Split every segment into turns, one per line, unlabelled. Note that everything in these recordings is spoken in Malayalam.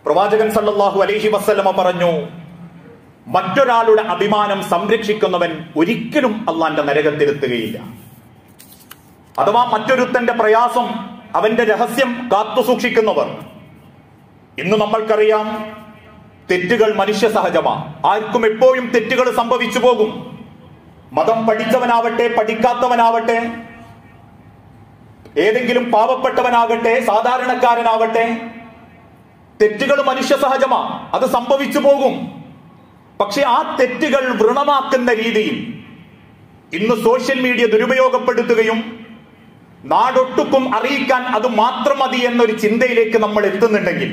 പ്രവാചകൻ സല്ലല്ലാഹു അലൈഹി വസല്ലമ പറഞ്ഞു മറ്റൊരാളുടെ അഭിമാനം സംരക്ഷിക്കുന്നവൻ ഒരിക്കലും അള്ളാന്റെ നരകത്തിലെത്തുകയില്ല അഥവാ മറ്റൊരുത്തന്റെ പ്രയാസം അവന്റെ രഹസ്യം കാത്തു സൂക്ഷിക്കുന്നവർ ഇന്ന് നമ്മൾക്കറിയാം തെറ്റുകൾ മനുഷ്യ സഹജമാണ് ആർക്കും എപ്പോഴും തെറ്റുകൾ സംഭവിച്ചു പോകും മതം പഠിച്ചവനാവട്ടെ പഠിക്കാത്തവനാവട്ടെ ഏതെങ്കിലും പാവപ്പെട്ടവനാകട്ടെ സാധാരണക്കാരനാവട്ടെ തെറ്റുകൾ മനുഷ്യ സഹജമാ അത് സംഭവിച്ചു പോകും പക്ഷെ ആ തെറ്റുകൾ വൃണമാക്കുന്ന രീതിയിൽ ഇന്ന് സോഷ്യൽ മീഡിയ ദുരുപയോഗപ്പെടുത്തുകയും നാടൊട്ടുക്കും അറിയിക്കാൻ അത് മാത്രം മതി എന്നൊരു ചിന്തയിലേക്ക് നമ്മൾ എത്തുന്നുണ്ടെങ്കിൽ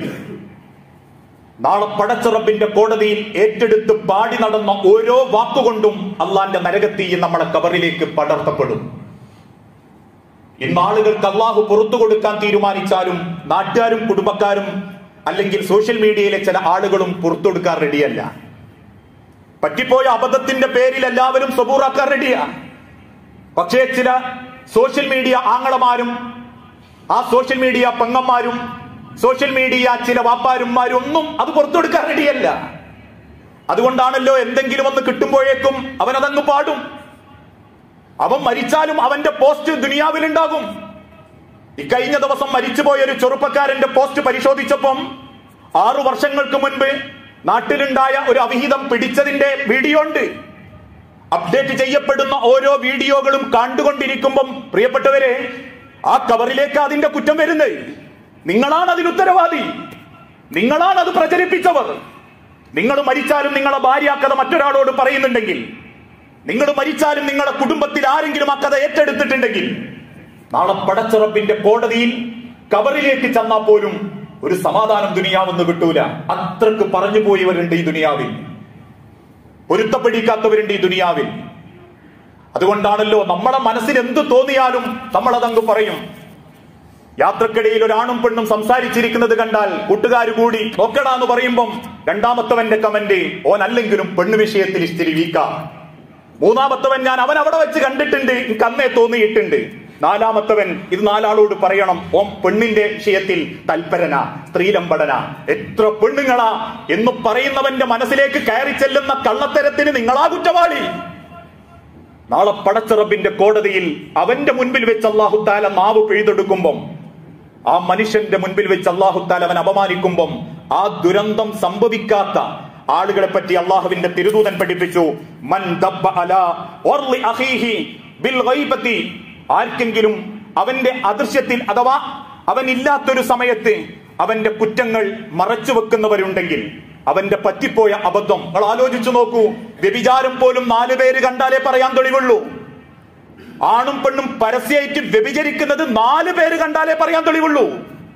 നാളെ പടച്ചുറപ്പിന്റെ കോടതിയിൽ ഏറ്റെടുത്ത് പാടി നടന്ന ഓരോ വാക്കുകൊണ്ടും അള്ളാന്റെ നരകത്തീ നമ്മളെ കബറിലേക്ക് പടർത്തപ്പെടും ഇന്ന് ആളുകൾക്ക് അള്ളാഹു പുറത്തു കൊടുക്കാൻ തീരുമാനിച്ചാലും നാട്ടുകാരും കുടുംബക്കാരും അല്ലെങ്കിൽ സോഷ്യൽ മീഡിയയിലെ ചില ആളുകളും പുറത്തു കൊടുക്കാൻ റെഡിയല്ല പറ്റിപ്പോയ അബദ്ധത്തിന്റെ പേരിൽ എല്ലാവരും സബൂറാക്കാൻ റെഡിയാ പക്ഷേ ചില സോഷ്യൽ മീഡിയ ആങ്ങളമാരും ആ സോഷ്യൽ മീഡിയ പെങ്ങന്മാരും സോഷ്യൽ മീഡിയ ചില വാപ്പാരുമാരും ഒന്നും അത് പുറത്തു കൊടുക്കാൻ റെഡിയല്ല അതുകൊണ്ടാണല്ലോ എന്തെങ്കിലും ഒന്ന് കിട്ടുമ്പോഴേക്കും അവൻ അതങ്ങ് പാടും അവൻ മരിച്ചാലും അവന്റെ പോസ്റ്റ് ദുനിയാവിലുണ്ടാകും ഇക്കഴിഞ്ഞ ദിവസം മരിച്ചുപോയ ഒരു ചെറുപ്പക്കാരന്റെ പോസ്റ്റ് പരിശോധിച്ചപ്പം ആറു വർഷങ്ങൾക്ക് മുൻപ് നാട്ടിലുണ്ടായ ഒരു അവിഹിതം പിടിച്ചതിന്റെ വീഡിയോ ഉണ്ട് അപ്ഡേറ്റ് ചെയ്യപ്പെടുന്ന ഓരോ വീഡിയോകളും കണ്ടുകൊണ്ടിരിക്കുമ്പം പ്രിയപ്പെട്ടവരെ ആ കവറിലേക്ക് അതിന്റെ കുറ്റം വരുന്നത് നിങ്ങളാണ് അതിന് ഉത്തരവാദി നിങ്ങളാണ് അത് പ്രചരിപ്പിച്ചവർ നിങ്ങൾ മരിച്ചാലും നിങ്ങളെ ഭാര്യ ആ കഥ മറ്റൊരാളോട് പറയുന്നുണ്ടെങ്കിൽ നിങ്ങൾ മരിച്ചാലും നിങ്ങളെ കുടുംബത്തിൽ ആരെങ്കിലും ആ കഥ ഏറ്റെടുത്തിട്ടുണ്ടെങ്കിൽ നാളെ പടച്ചുറപ്പിന്റെ കോടതിയിൽ കബറിലേക്ക് ചെന്നാൽ പോലും ഒരു സമാധാനം ദുനിയാവെന്ന് കിട്ടൂല അത്രക്ക് പറഞ്ഞു പോയവരുണ്ട് ഈ ദുനിയാവിൽ പൊരുത്തപ്പെടിക്കാത്തവരുണ്ട് ഈ ദുനിയാവിൽ അതുകൊണ്ടാണല്ലോ നമ്മളെ മനസ്സിൽ എന്ത് തോന്നിയാലും നമ്മൾ അതങ്ങ് പറയും യാത്രക്കിടയിൽ ഒരാണും പെണ്ണും സംസാരിച്ചിരിക്കുന്നത് കണ്ടാൽ കൂട്ടുകാർ കൂടി നോക്കടാ എന്ന് പറയുമ്പം രണ്ടാമത്തവന്റെ കമന്റ് ഓൻ അല്ലെങ്കിലും പെണ്ണ് വിഷയത്തിൽ ഇത്തിരി വീക്ക മൂന്നാമത്തവൻ ഞാൻ അവൻ അവിടെ വെച്ച് കണ്ടിട്ടുണ്ട് എനിക്ക് അന്നേ തോന്നിയിട്ടുണ്ട് നാലാമത്തവൻ ഇത് നാലാളോട് പറയണം ഓം പെണ്ണിന്റെ വിഷയത്തിൽ തൽപരന സ്ത്രീലമ്പടന എത്ര പെണ്ണുങ്ങളാ എന്ന് പറയുന്നവന്റെ മനസ്സിലേക്ക് കയറി ചെല്ലുന്ന കള്ളത്തരത്തിന് നിങ്ങളാ കുറ്റവാളി നാളെ പടച്ചറബിന്റെ കോടതിയിൽ അവന്റെ മുൻപിൽ വെച്ച് അള്ളാഹുത്താല നാവ് പിഴുതെടുക്കുമ്പം ആ മനുഷ്യന്റെ മുൻപിൽ വെച്ച് അള്ളാഹുത്താല അവൻ അപമാനിക്കുമ്പം ആ ദുരന്തം സംഭവിക്കാത്ത ആളുകളെ പറ്റി അള്ളാഹുവിന്റെ തിരുദൂതൻ പഠിപ്പിച്ചു മൻ ദബ്ബ അലാ ഒർലി അഖീഹി ബിൽ ഗൈബത്തി ആർക്കെങ്കിലും അവന്റെ അദൃശ്യത്തിൽ അഥവാ അവൻ ഇല്ലാത്തൊരു സമയത്ത് അവന്റെ കുറ്റങ്ങൾ മറച്ചു വെക്കുന്നവരുണ്ടെങ്കിൽ അവന്റെ പറ്റിപ്പോയ അബദ്ധം നിങ്ങൾ ആലോചിച്ചു നോക്കൂ വ്യഭിചാരം പോലും നാലു പേര് കണ്ടാലേ പറയാൻ തെളിവുള്ളൂ ആണും പെണ്ണും പരസ്യമായിട്ട് വ്യഭിചരിക്കുന്നത് നാല് പേര് കണ്ടാലേ പറയാൻ തെളിവുള്ളൂ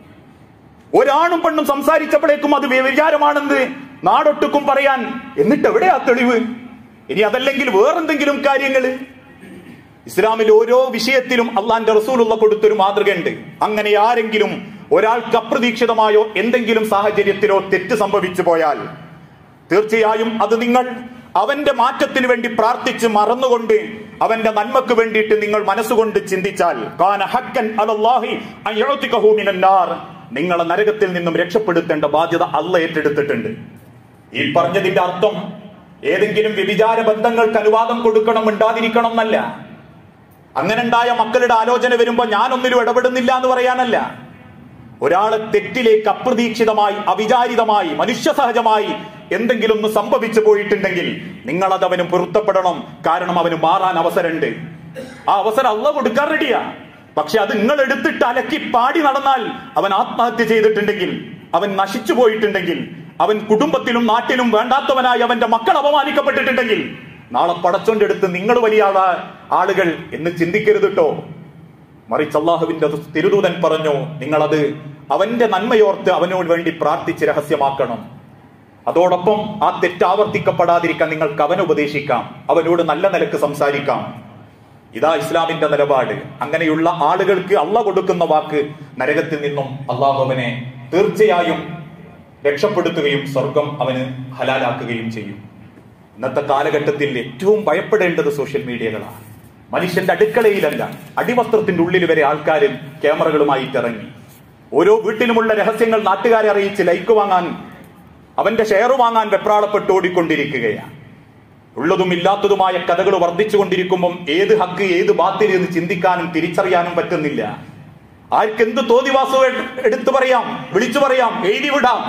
ഒരാണും പെണ്ണും സംസാരിച്ചപ്പോഴേക്കും അത് വ്യഭിചാരമാണെന്ന് നാടൊട്ടുക്കും പറയാൻ എന്നിട്ട് എവിടെയാ തെളിവ് ഇനി അതല്ലെങ്കിൽ വേറെന്തെങ്കിലും കാര്യങ്ങള് ഇസ്ലാമിൽ ഓരോ വിഷയത്തിലും അള്ളാന്റെ റസൂലുള്ള കൊടുത്തൊരു മാതൃകയുണ്ട് അങ്ങനെ ആരെങ്കിലും ഒരാൾക്ക് അപ്രതീക്ഷിതമായോ എന്തെങ്കിലും സാഹചര്യത്തിലോ തെറ്റ് സംഭവിച്ചു പോയാൽ തീർച്ചയായും അത് നിങ്ങൾ അവന്റെ മാറ്റത്തിന് വേണ്ടി പ്രാർത്ഥിച്ച് മറന്നുകൊണ്ട് അവന്റെ നന്മക്ക് വേണ്ടിയിട്ട് നിങ്ങൾ മനസ്സുകൊണ്ട് ചിന്തിച്ചാൽ കാന ഹക്കൻ അലല്ലാഹി അൻ യുഅ്തികഹു മിനൻ നാർ നിങ്ങളെ നരകത്തിൽ നിന്നും രക്ഷപ്പെടുത്തേണ്ട ബാധ്യത അല്ല ഏറ്റെടുത്തിട്ടുണ്ട് ഈ പറഞ്ഞതിന്റെ അർത്ഥം ഏതെങ്കിലും വ്യഭിചാര ബന്ധങ്ങൾക്ക് അനുവാദം കൊടുക്കണം ഉണ്ടാതിരിക്കണം എന്നല്ല അങ്ങനെ ഉണ്ടായ മക്കളുടെ ആലോചന വരുമ്പോ ഞാനൊന്നിലും ഇടപെടുന്നില്ല എന്ന് പറയാനല്ല ഒരാളെ തെറ്റിലേക്ക് അപ്രതീക്ഷിതമായി അവിചാരിതമായി മനുഷ്യ സഹജമായി എന്തെങ്കിലും ഒന്ന് സംഭവിച്ചു പോയിട്ടുണ്ടെങ്കിൽ നിങ്ങൾ അത് അവന് പൊരുത്തപ്പെടണം കാരണം അവന് മാറാൻ അവസരമുണ്ട് ആ അവസരം അള്ള കൊടുക്കാൻ റെഡിയാ പക്ഷെ അത് നിങ്ങൾ എടുത്തിട്ട് അലക്കി പാടി നടന്നാൽ അവൻ ആത്മഹത്യ ചെയ്തിട്ടുണ്ടെങ്കിൽ അവൻ നശിച്ചു പോയിട്ടുണ്ടെങ്കിൽ അവൻ കുടുംബത്തിലും നാട്ടിലും വേണ്ടാത്തവനായി അവന്റെ മക്കൾ അപമാനിക്കപ്പെട്ടിട്ടുണ്ടെങ്കിൽ നാളെ പടച്ചോണ്ടെടുത്ത് നിങ്ങൾ വലിയ ആളാ ആളുകൾ എന്ന് ചിന്തിക്കരുത് കേട്ടോ മറിച്ച് അള്ളാഹുവിന്റെ തിരുദൂതൻ പറഞ്ഞു നിങ്ങളത് അവന്റെ നന്മയോർത്ത് അവനോട് വേണ്ടി പ്രാർത്ഥിച്ച് രഹസ്യമാക്കണം അതോടൊപ്പം ആ തെറ്റ് ആവർത്തിക്കപ്പെടാതിരിക്കാൻ നിങ്ങൾക്ക് അവനെ ഉപദേശിക്കാം അവനോട് നല്ല നിലക്ക് സംസാരിക്കാം ഇതാ ഇസ്ലാമിന്റെ നിലപാട് അങ്ങനെയുള്ള ആളുകൾക്ക് അള്ള കൊടുക്കുന്ന വാക്ക് നരകത്തിൽ നിന്നും അള്ളാഹു അവനെ തീർച്ചയായും രക്ഷപ്പെടുത്തുകയും സ്വർഗം അവന് ഹലാലാക്കുകയും ചെയ്യും ഇന്നത്തെ കാലഘട്ടത്തിൽ ഏറ്റവും ഭയപ്പെടേണ്ടത് സോഷ്യൽ മീഡിയകളാണ് മനുഷ്യന്റെ അടുക്കളയിലല്ല അടിവസ്ത്രത്തിന്റെ ഉള്ളിൽ വരെ ആൾക്കാരും ക്യാമറകളുമായിട്ട് ഇറങ്ങി ഓരോ വീട്ടിലുമുള്ള രഹസ്യങ്ങൾ നാട്ടുകാരെ അറിയിച്ച് ലൈക്ക് വാങ്ങാൻ അവന്റെ ഷെയർ വാങ്ങാൻ വെപ്രാളപ്പെട്ട് ഓടിക്കൊണ്ടിരിക്കുകയാണ് ഉള്ളതും ഇല്ലാത്തതുമായ കഥകൾ വർദ്ധിച്ചുകൊണ്ടിരിക്കുമ്പം ഏത് ഹക്ക് ഏത് ബാത്തിൽ എന്ന് ചിന്തിക്കാനും തിരിച്ചറിയാനും പറ്റുന്നില്ല ആർക്കെന്ത് തോന്നിവാസവും എട്- എടുത്തു പറയാം വിളിച്ചു പറയാം എഴുതി വിടാം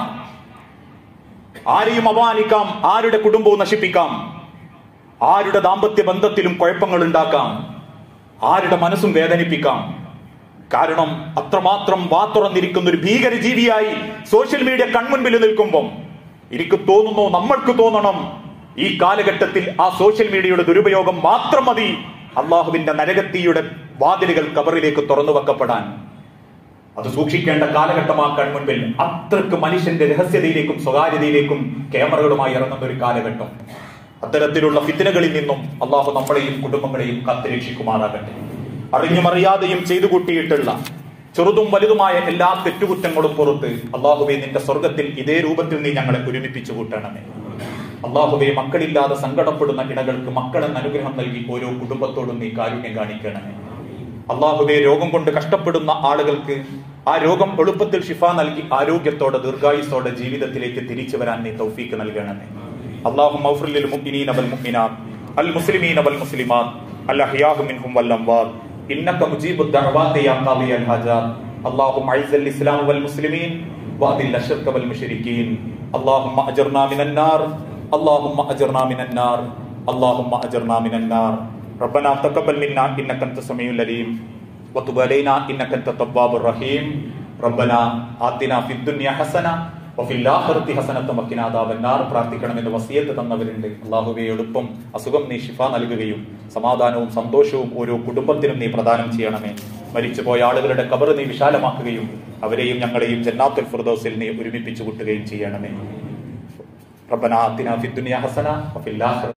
ആരെയും അപമാനിക്കാം ആരുടെ കുടുംബവും നശിപ്പിക്കാം ആരുടെ ദാമ്പത്യ ബന്ധത്തിലും കുഴപ്പങ്ങൾ ഉണ്ടാക്കാം ആരുടെ മനസ്സും വേദനിപ്പിക്കാം കാരണം അത്രമാത്രം വാത്തുറന്നിരിക്കുന്ന ഒരു ഭീകര ജീവിയായി സോഷ്യൽ മീഡിയ കൺമുൻപിൽ നിൽക്കുമ്പം എനിക്ക് തോന്നുന്നു നമ്മൾക്ക് തോന്നണം ഈ കാലഘട്ടത്തിൽ ആ സോഷ്യൽ മീഡിയയുടെ ദുരുപയോഗം മാത്രം മതി അള്ളാഹുവിന്റെ നരകത്തിയുടെ വാതിലുകൾ കബറിലേക്ക് തുറന്നു വെക്കപ്പെടാൻ അത് സൂക്ഷിക്കേണ്ട കാലഘട്ടമാ കൺമുൻപിൽ അത്രക്ക് മനുഷ്യന്റെ രഹസ്യതയിലേക്കും സ്വകാര്യതയിലേക്കും ക്യാമറകളുമായി ഇറങ്ങുന്ന ഒരു കാലഘട്ടം അത്തരത്തിലുള്ള ഫിത്തിനകളിൽ നിന്നും അള്ളാഹു നമ്മളെയും കുടുംബങ്ങളെയും കാത്തുരക്ഷിക്കുമാറാകട്ടെ അറിഞ്ഞും അറിയാതെയും ചെയ്തു കൂട്ടിയിട്ടുള്ള ചെറുതും വലുതുമായ എല്ലാ തെറ്റുകുറ്റങ്ങളും പുറത്ത് അള്ളാഹുവെ നിന്റെ സ്വർഗത്തിൽ ഇതേ രൂപത്തിൽ നീ ഞങ്ങളെ ഒരുമിപ്പിച്ചു കൂട്ടണമേ അള്ളാഹുവെ മക്കളില്ലാതെ സങ്കടപ്പെടുന്ന ഇടകൾക്ക് മക്കളെന്ന് അനുഗ്രഹം നൽകി ഓരോ കുടുംബത്തോടും നീ കാരുണ്യം കാണിക്കണമേ അള്ളാഹുവെ രോഗം കൊണ്ട് കഷ്ടപ്പെടുന്ന ആളുകൾക്ക് ആ രോഗം എളുപ്പത്തിൽ ഷിഫ നൽകി ആരോഗ്യത്തോടെ ദീർഘായുസോടെ ജീവിതത്തിലേക്ക് തിരിച്ചു വരാൻ നീ തൗഫീക്ക് നൽകണമേ അള്ളാഹു മൗഫുലിൽ മുഅ്മിനീന വൽ മുഅ്മിനാത്ത് അൽ മുസ്ലിമീന വൽ മുസ്ലിമാത്ത് അൽ അഹ്യാഹു മിൻഹും വൽ അംവാത്ത് ഇന്നക മുജീബു ദഅവാതി യാ ഖാദി അൽ ഹാജാത്ത് اللهم اعز الاسلام والمسلمين واذل الشرك والمشركين اللهم اجرنا من النار اللهم اجرنا من النار اللهم اجرنا من النار ربنا تقبل منا انك انت السميع العليم وتب علينا انك انت التواب الرحيم ربنا آتنا في الدنيا حسنه وفي الاخره حسنه وقنا عذاب النار പ്രാർത്ഥിക്കണമെന്ന് വസിയത്ത് തന്നവരുണ്ട് അള്ളാഹുവെ എളുപ്പം അസുഖം നീ ഷിഫ നൽകുകയും സമാധാനവും സന്തോഷവും ഓരോ കുടുംബത്തിനും നീ പ്രദാനം ചെയ്യണമേ മരിച്ചുപോയ ആളുകളുടെ കബർ നീ വിശാലമാക്കുകയും അവരെയും ഞങ്ങളെയും ജന്നാത്തുൽ ഫിർദൗസിൽ നീ ഒരുമിപ്പിച്ചു കൂട്ടുകയും ചെയ്യണമേ ربنا آتنا في الدنيا حسنة وفي الآخرة